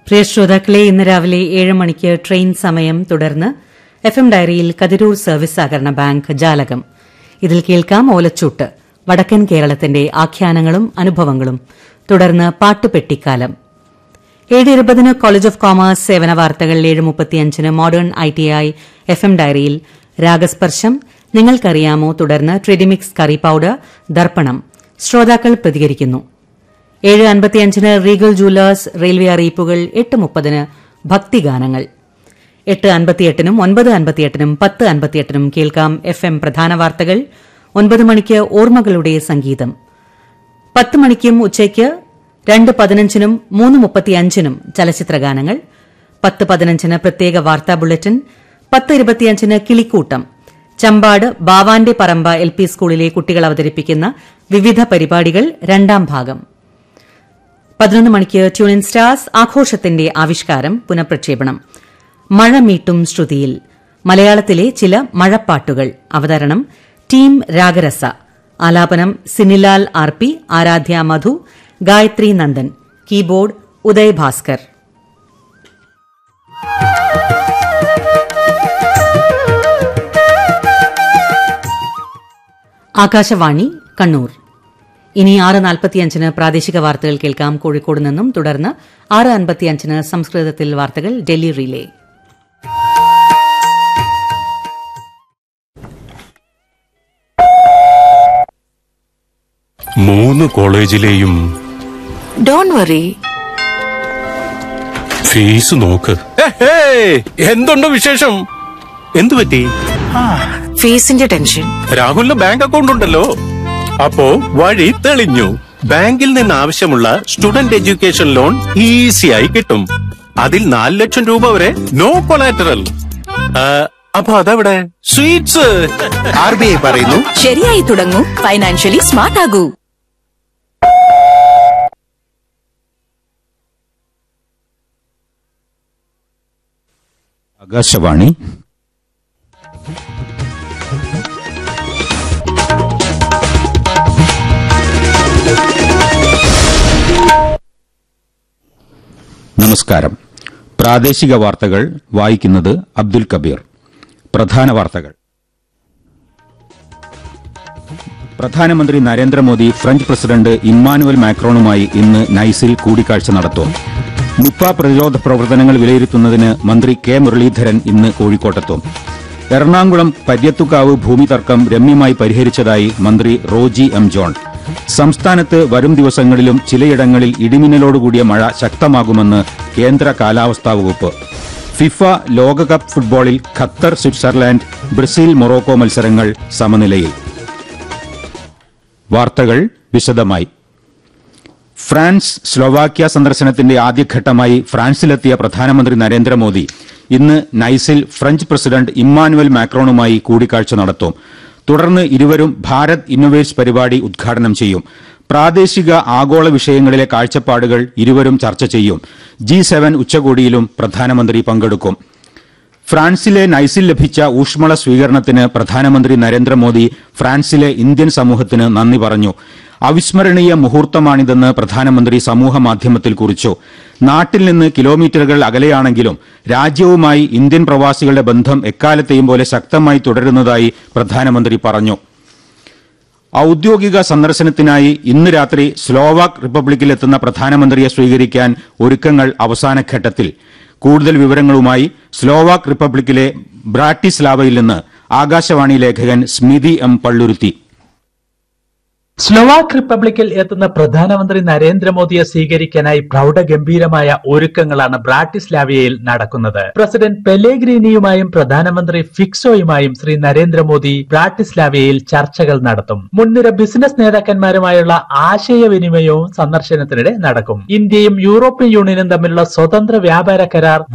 പ്രിയ ശ്രോതാക്കളെ ഇന്ന് രാവിലെ ഏഴ് മണിക്ക് ട്രെയിൻ സമയം തുടർന്ന് എഫ് എം ഡയറിയിൽ കതിരൂർ സർവീസ് സഹകരണ ബാങ്ക് ജാലകം ഇതിൽ കേൾക്കാം ഓലച്ചൂട്ട് വടക്കൻ കേരളത്തിന്റെ ആഖ്യാനങ്ങളും അനുഭവങ്ങളും തുടർന്ന് പാട്ടുപെട്ടിക്കാലം ഏഴ് ഇരുപതിന് കോളേജ് ഓഫ് കോമേഴ്സ് സേവന വാർത്തകൾ ഏഴ് മുപ്പത്തിയഞ്ചിന് modern I T I F M ഡയറിയിൽ രാഗസ്പർശം നിങ്ങൾക്കറിയാമോ തുടർന്ന് ട്രെഡിമിക്സ് കറി പൌഡർ ദർപ്പണം ശ്രോതാക്കൾ പ്രതികരിക്കുന്നു ഏഴ് അൻപത്തിയഞ്ചിന് റീഗൽ ജൂലേഴ്സ് റെയിൽവേ അറിയിപ്പുകൾ എട്ട് മുപ്പതിന് ഭക്തിഗാനങ്ങൾ എട്ട് അൻപത്തിയെട്ടിനും ഒൻപത് അൻപത്തിയെട്ടിനും പത്ത് അൻപത്തിയെട്ടിനും കേൾക്കാം എഫ് എം പ്രധാന വാർത്തകൾ ഒൻപത് മണിക്ക് ഓർമ്മകളുടെ സംഗീതം പത്ത് മണിക്കും ഉച്ചയ്ക്ക് രണ്ട് പതിനഞ്ചിനും മൂന്ന് മുപ്പത്തിയഞ്ചിനും ചലച്ചിത്രഗാനങ്ങൾ പത്ത് പതിനഞ്ചിന് പ്രത്യേക വാർത്താ ബുള്ളറ്റിൻ പത്ത് ഇരുപത്തിയഞ്ചിന് കിളിക്കൂട്ടം ചമ്പാട് ബാവാന്റെ പറമ്പ എൽ പി സ്കൂളിലെ കുട്ടികൾ അവതരിപ്പിക്കുന്ന വിവിധ പരിപാടികൾ രണ്ടാം ഭാഗം പതിനൊന്ന് മണിക്ക് ട്യൂണിൻ സ്റ്റാർസ് ആഘോഷത്തിന്റെ ആവിഷ്കാരം പുനഃപ്രക്ഷേപണം മഴ മീട്ടും ശ്രുതിയിൽ മലയാളത്തിലെ ചില മഴപ്പാട്ടുകൾ അവതരണം ടീം രാഗരസ ആലാപനം Sinilal R P Aradhya Madhu Gayathri Nandan keyboard Uday Bhaskar Akashvani Kannur ഇനി ആറ് നാൽപ്പത്തിയഞ്ചിന് പ്രാദേശിക വാർത്തകൾ കേൾക്കാം കോഴിക്കോട് നിന്നും തുടർന്ന് ആറ് അൻപത്തിയഞ്ചിന് സംസ്കൃതത്തിൽ വാർത്തകൾ ഡൽഹി റിലേ മൂന്ന് കോളേജിലെയും ഡോണ്ട് വറി ഫീസ് നോക്ക് എന്തുണ്ട് വിശേഷം എന്തു പറ്റി ഫീസിന്റെ ടെൻഷൻ രാഹുലിന് ബാങ്ക് അക്കൗണ്ട് ഉണ്ടല്ലോ അപ്പോ വഴി തെളിഞ്ഞു ബാങ്കിൽ നിന്ന് ആവശ്യമുള്ള സ്റ്റുഡന്റ് എഡ്യൂക്കേഷൻ ലോൺ ഈസിയായി കിട്ടും അതിൽ നാല് ലക്ഷം രൂപ വരെ നോ കൊളാറ്ററൽ അപ്പൊ അതെവിടെ സ്വീറ്റ്സ് ആർ ബി ഐ പറയുന്നു ശരിയായി തുടങ്ങൂ ഫൈനാൻഷ്യലി സ്മാർട്ട് ആകൂ ആകാശവാണി നമസ്കാരം പ്രാദേശിക വാർത്തകൾ വായിക്കുന്നത് അബ്ദുൽ കബീർ പ്രധാന വാർത്തകൾ പ്രധാനമന്ത്രി നരേന്ദ്രമോദി ഫ്രഞ്ച് പ്രസിഡന്റ് ഇമ്മാനുവൽ മാക്രോണുമായി ഇന്ന് നൈസിൽ കൂടിക്കാഴ്ച നടത്തും നിപ്പ പ്രതിരോധ പ്രവർത്തനങ്ങൾ വിലയിരുത്തുന്നതിന് മന്ത്രി കെ മുരളീധരൻ ഇന്ന് കോഴിക്കോട്ടെത്തും എറണാകുളം പര്യത്തുകാവ് ഭൂമി തർക്കം രമ്യമായി പരിഹരിച്ചതായി മന്ത്രി റോജി എം ജോൺ സംസ്ഥാനത്ത് വരും ദിവസങ്ങളിലും ചിലയിടങ്ങളിൽ ഇടിമിന്നലോടുകൂടിയ മഴ ശക്തമാകുമെന്ന് കേന്ദ്ര കാലാവസ്ഥാ വകുപ്പ് ഫിഫ ലോകകപ്പ് ഫുട്ബോളിൽ ഖത്തർ സ്വിറ്റ്സർലാൻഡ് ബ്രസീൽ മൊറോക്കോ മത്സരങ്ങൾ സമനിലയിൽ വാർത്തകൾ വിശദമായി ഫ്രാൻസ് സ്ലോവാക്യ സന്ദർശനത്തിന്റെ ആദ്യഘട്ടമായി ഫ്രാൻസിലെത്തിയ പ്രധാനമന്ത്രി നരേന്ദ്രമോദി ഇന്ന് നൈസിൽ ഫ്രഞ്ച് പ്രസിഡന്റ് ഇമ്മാനുവൽ മാക്രോണുമായി കൂടിക്കാഴ്ച നടത്തും തുടർന്ന് ഇരുവരും ഭാരത് ഇന്നൊവേറ്റ്സ് പരിപാടി ഉദ്ഘാടനം ചെയ്യും പ്രാദേശിക ആഗോള വിഷയങ്ങളിലെ കാഴ്ചപ്പാടുകൾ ഇരുവരും ചർച്ച ചെയ്യും ജി സെവൻ ഉച്ചകോടിയിലും പ്രധാനമന്ത്രി പങ്കെടുക്കും ഫ്രാൻസിലെ നൈസിൽ ലഭിച്ച ഊഷ്മള സ്വീകരണത്തിന് പ്രധാനമന്ത്രി നരേന്ദ്രമോദി ഫ്രാൻസിലെ ഇന്ത്യൻ സമൂഹത്തിന് നന്ദി പറഞ്ഞു അവിസ്മരണീയ മുഹൂർത്തമാണിതെന്ന് പ്രധാനമന്ത്രി സമൂഹമാധ്യമത്തിൽ കുറിച്ചു നാട്ടിൽ നിന്ന് കിലോമീറ്ററുകൾ അകലെയാണെങ്കിലും രാജ്യവുമായി ഇന്ത്യൻ പ്രവാസികളുടെ ബന്ധം എക്കാലത്തെയും പോലെ ശക്തമായി തുടരുന്നതായി പ്രധാനമന്ത്രി പറഞ്ഞു ഔദ്യോഗിക സന്ദർശനത്തിനായി ഇന്ന് രാത്രി സ്ലോവാക് റിപ്പബ്ലിക്കിലെത്തുന്ന പ്രധാനമന്ത്രിയെ സ്വീകരിക്കാൻ ഒരുക്കങ്ങൾ അവസാനഘട്ടത്തിൽ കൂടുതൽ വിവരങ്ങളുമായി സ്ലോവാക് റിപ്പബ്ലിക്കിലെ ബ്രാറ്റിസ്ലാവയിൽ നിന്ന് ആകാശവാണി ലേഖകൻ സ്മിതി എം പള്ളുരുത്തി സ്ലോവാക് റിപ്പബ്ലിക്കിൽ എത്തുന്ന പ്രധാനമന്ത്രി നരേന്ദ്രമോദിയെ സ്വീകരിക്കാനായി പ്രൗഢഗംഭീരമായ ഒരുക്കങ്ങളാണ് ബ്രാട്ടിസ്ലാവിയയിൽ നടക്കുന്നത് പ്രസിഡന്റ് പെലേഗ്രീനിയുമായും പ്രധാനമന്ത്രി ഫിക്സോയുമായും ശ്രീ നരേന്ദ്രമോദി ബ്രാട്ടിസ്ലാവിയയിൽ ചർച്ചകൾ നടത്തും മുൻനിര ബിസിനസ് നേതാക്കന്മാരുമായുള്ള ആശയവിനിമയവും സന്ദർശനത്തിനിടെ നടക്കും ഇന്ത്യയും യൂറോപ്യൻ യൂണിയനും തമ്മിലുള്ള സ്വതന്ത്ര വ്യാപാര കരാർ